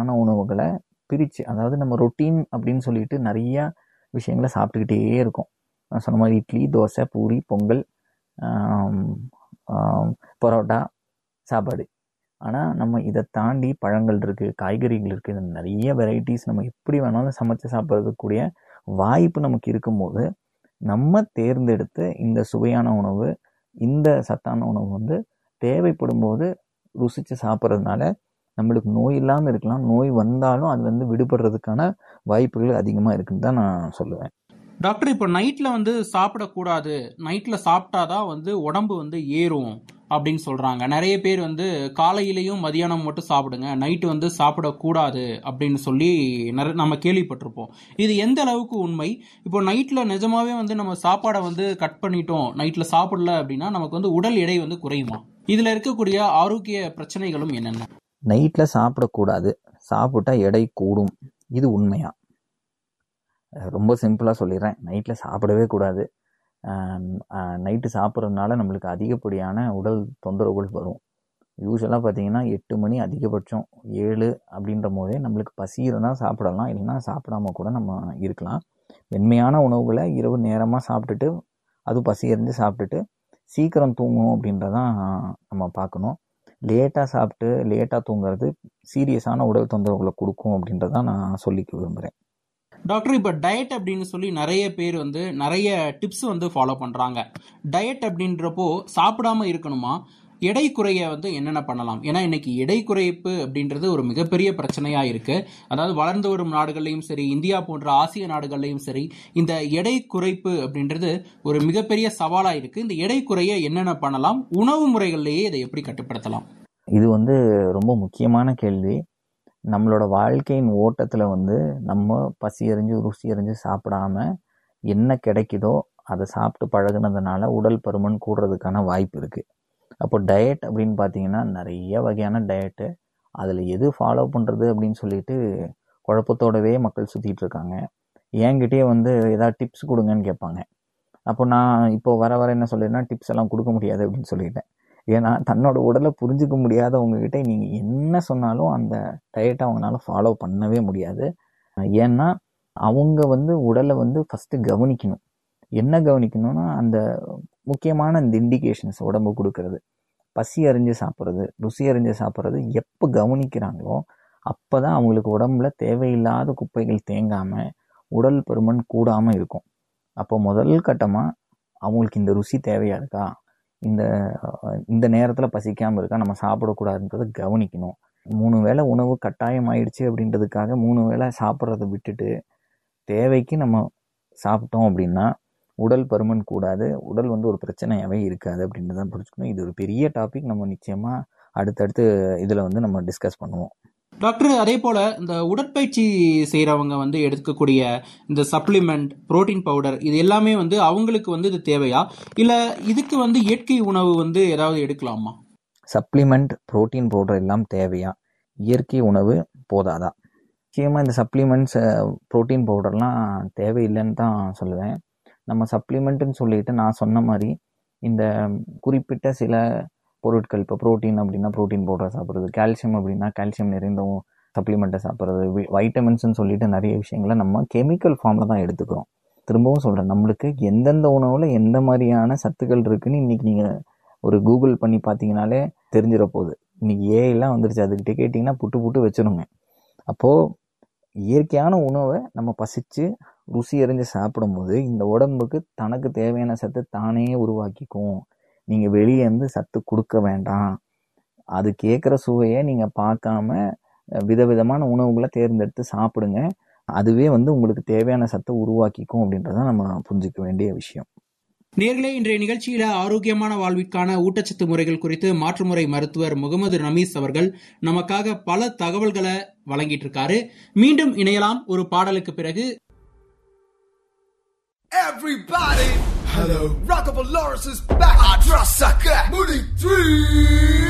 ஆன உணவுகளை பிரித்து அதாவது நம்ம ரொட்டீன் அப்படின்னு சொல்லிட்டு நிறைய விஷயங்களை சாப்பிட்டுக்கிட்டே இருக்கோம் நான் சொன்ன மாதிரி இட்லி தோசை பூரி பொங்கல் ஆம், ஆம், பரோட்டா சாப்பாடு ஆனால் நம்ம இதை தாண்டி பழங்கள் இருக்குது காய்கறிகள் இருக்குது நிறைய வெரைட்டிஸ் நம்ம எப்படி வேணாலும் சமைச்சு சாப்பிட்றதுக்கூடிய வாய்ப்பு நமக்கு இருக்கும்போது நம்ம தேர்ந்தெடுத்து இந்த சுவையான உணவு இந்த சத்தான உணவு வந்து தேவைப்படும் போது ருசித்து சாப்பிட்றதுனால நம்மளுக்கு நோய் இல்லாமல் இருக்கலாம் நோய் வந்தாலும் அது வந்து விடுபடுறதுக்கான வாய்ப்புகள் அதிகமாக இருக்குன்னு தான் நான் சொல்லுவேன் டாக்டர் இப்போ நைட்ல வந்து சாப்பிடக்கூடாது நைட்ல சாப்பிட்டாதான் வந்து உடம்பு வந்து ஏறும் அப்படின்னு சொல்றாங்க நிறைய பேர் வந்து காலையிலையும் மதியானம் மட்டும் சாப்பிடுங்க நைட்டு வந்து சாப்பிடக்கூடாது அப்படின்னு சொல்லி நிறைய நம்ம கேள்விப்பட்டிருப்போம் இது எந்த அளவுக்கு உண்மை இப்போ நைட்ல நிஜமாவே வந்து நம்ம சாப்பாடை வந்து கட் பண்ணிட்டோம் நைட்ல சாப்பிடல அப்படின்னா நமக்கு வந்து உடல் எடை வந்து குறையுமா இதுல இருக்கக்கூடிய ஆரோக்கிய பிரச்சனைகளும் என்னென்ன நைட்டில் சாப்பிடக்கூடாது சாப்பிட்டா எடை கூடும் இது உண்மையா அஹ் ரொம்ப சிம்பிளாக சொல்லிடுறேன் நைட்டில் சாப்பிடவே கூடாது நைட்டு சாப்பிட்றதுனால நம்மளுக்கு அதிகப்படியான உடல் தொந்தரவுகள் வரும் யூஸ்வலாக பார்த்தீங்கன்னா எட்டு மணி அதிகபட்சம் ஏழு அப்படின்ற போதே நம்மளுக்கு பசி இருந்தால் சாப்பிடலாம் இல்லைன்னா சாப்பிடாம கூட நம்ம இருக்கலாம் வெண்மையான உணவுகளை இரவு நேரமாக சாப்பிட்டுட்டு அது பசி எறிஞ்சு சாப்பிட்டுட்டு சீக்கிரம் தூங்கணும் அப்படின்றதான் நம்ம பார்க்கணும் லேட்டாக சாப்பிட்டு லேட்டாக தூங்குறது சீரியஸான உடல் தொந்தரவுகளை கொடுக்கும் அப்படின்றதான் நான் சொல்லிக்க விரும்புகிறேன் டாக்டர் இப்போ டயட் அப்படின்னு சொல்லி நிறைய பேர் வந்து நிறைய டிப்ஸ் வந்து ஃபாலோ பண்றாங்க டயட் அப்படின்றப்போ சாப்பிடாம இருக்கணுமா எடை குறைய வந்து என்னென்ன பண்ணலாம் ஏன்னா இன்னைக்கு எடை குறைப்பு அப்படின்றது ஒரு மிகப்பெரிய பிரச்சனையா இருக்கு அதாவது வளர்ந்து வரும் நாடுகள்லையும் சரி இந்தியா போன்ற ஆசிய நாடுகள்லையும் சரி இந்த எடை குறைப்பு அப்படின்றது ஒரு மிகப்பெரிய சவாலா இருக்கு இந்த எடை குறைய என்னென்ன பண்ணலாம் உணவு முறைகள்லேயே இதை எப்படி கட்டுப்படுத்தலாம் இது வந்து ரொம்ப முக்கியமான கேள்வி நம்மளோட வாழ்க்கையின் ஓட்டத்தில் வந்து நம்ம பசி எறிஞ்சு ருசி எறிஞ்சு சாப்பிடாம என்ன கிடைக்குதோ அதை சாப்பிட்டு பழகுனதுனால உடல் பருமன் கூடுறதுக்கான வாய்ப்பு இருக்குது அப்போ டயட் அப்படின்னு பார்த்தீங்கன்னா நிறைய வகையான டயட்டு அதில் எது ஃபாலோ பண்ணுறது அப்படின்னு சொல்லிட்டு குழப்பத்தோடவே மக்கள் சுற்றிட்டு இருக்காங்க என்கிட்டயே வந்து ஏதாவது டிப்ஸ் கொடுங்கன்னு கேட்பாங்க அப்போ நான் இப்போ வர வர என்ன சொல்லிடுறேன்னா டிப்ஸ் எல்லாம் கொடுக்க முடியாது அப்படின்னு சொல்லிட்டேன் ஏன்னா தன்னோட உடலை புரிஞ்சுக்க முடியாதவங்ககிட்ட நீங்கள் என்ன சொன்னாலும் அந்த டயட்டை அவங்களால ஃபாலோ பண்ணவே முடியாது ஏன்னா அவங்க வந்து உடலை வந்து ஃபஸ்ட்டு கவனிக்கணும் என்ன கவனிக்கணும்னா அந்த முக்கியமான இந்த இண்டிகேஷன்ஸ் உடம்பு கொடுக்கறது பசி அறிஞ்சு சாப்பிட்றது ருசி அறிஞ்சு சாப்பிட்றது எப்போ கவனிக்கிறாங்களோ அப்போ தான் அவங்களுக்கு உடம்புல தேவையில்லாத குப்பைகள் தேங்காமல் உடல் பருமன் கூடாமல் இருக்கும் அப்போ முதல் கட்டமாக அவங்களுக்கு இந்த ருசி தேவையா இருக்கா இந்த இந்த நேரத்தில் பசிக்காமல் இருக்கா நம்ம சாப்பிடக்கூடாதுன்றதை கவனிக்கணும் மூணு வேளை உணவு கட்டாயம் ஆயிடுச்சு அப்படின்றதுக்காக மூணு வேளை சாப்பிட்றத விட்டுட்டு தேவைக்கு நம்ம சாப்பிட்டோம் அப்படின்னா உடல் பருமன் கூடாது உடல் வந்து ஒரு பிரச்சனையாகவே இருக்காது அப்படின்னு தான் புரிஞ்சுக்கணும் இது ஒரு பெரிய டாபிக் நம்ம நிச்சயமாக அடுத்தடுத்து இதில் வந்து நம்ம டிஸ்கஸ் பண்ணுவோம் டாக்டர் அதே போல இந்த உடற்பயிற்சி செய்யறவங்க வந்து எடுக்கக்கூடிய இந்த சப்ளிமெண்ட் புரோட்டீன் பவுடர் இது எல்லாமே வந்து அவங்களுக்கு வந்து இது தேவையா இல்ல இதுக்கு வந்து இயற்கை உணவு வந்து ஏதாவது எடுக்கலாமா சப்ளிமெண்ட் புரோட்டீன் பவுடர் எல்லாம் தேவையா இயற்கை உணவு போதாதா நிச்சயமாக இந்த சப்ளிமெண்ட்ஸ் புரோட்டீன் பவுடர்லாம் தேவையில்லைன்னு தான் சொல்லுவேன் நம்ம சப்ளிமெண்ட்டுன்னு சொல்லிட்டு நான் சொன்ன மாதிரி இந்த குறிப்பிட்ட சில பொருட்கள் இப்போ ப்ரோட்டீன் அப்படின்னா ப்ரோட்டீன் பவுடர் சாப்பிட்றது கால்சியம் அப்படின்னா கால்சியம் நிறைந்த சப்ளிமெண்ட்டை சாப்பிட்றது வைட்டமின்ஸ்னு சொல்லிட்டு நிறைய விஷயங்களை நம்ம கெமிக்கல் ஃபார்மில் தான் எடுத்துக்கிறோம் திரும்பவும் சொல்கிறேன் நம்மளுக்கு எந்தெந்த உணவில் எந்த மாதிரியான சத்துக்கள் இருக்குன்னு இன்றைக்கி நீங்கள் ஒரு கூகுள் பண்ணி பார்த்தீங்கனாலே தெரிஞ்சிட போகுது இன்றைக்கி ஏஐலாம் வந்துருச்சு அதுக்கிட்ட கேட்டிங்கன்னா புட்டு புட்டு வச்சிருங்க அப்போது இயற்கையான உணவை நம்ம பசித்து ருசி அறிஞ்சு சாப்பிடும்போது இந்த உடம்புக்கு தனக்கு தேவையான சத்து தானே உருவாக்கிக்கும் நீங்கள் வெளியே இருந்து சத்து கொடுக்க வேண்டாம் அது கேட்குற சுவையை நீங்கள் பார்க்காம விதவிதமான உணவுகளை தேர்ந்தெடுத்து சாப்பிடுங்க அதுவே வந்து உங்களுக்கு தேவையான சத்தை உருவாக்கிக்கும் அப்படின்றத நம்ம புரிஞ்சுக்க வேண்டிய விஷயம் நேர்களே இன்றைய நிகழ்ச்சியில ஆரோக்கியமான வாழ்விற்கான ஊட்டச்சத்து முறைகள் குறித்து மாற்றுமுறை மருத்துவர் முகமது ரமீஸ் அவர்கள் நமக்காக பல தகவல்களை வழங்கிட்டு இருக்காரு மீண்டும் இணையலாம் ஒரு பாடலுக்கு பிறகு Everybody, hello. Rockable Lawrence is back. I trust sucker. Moody three.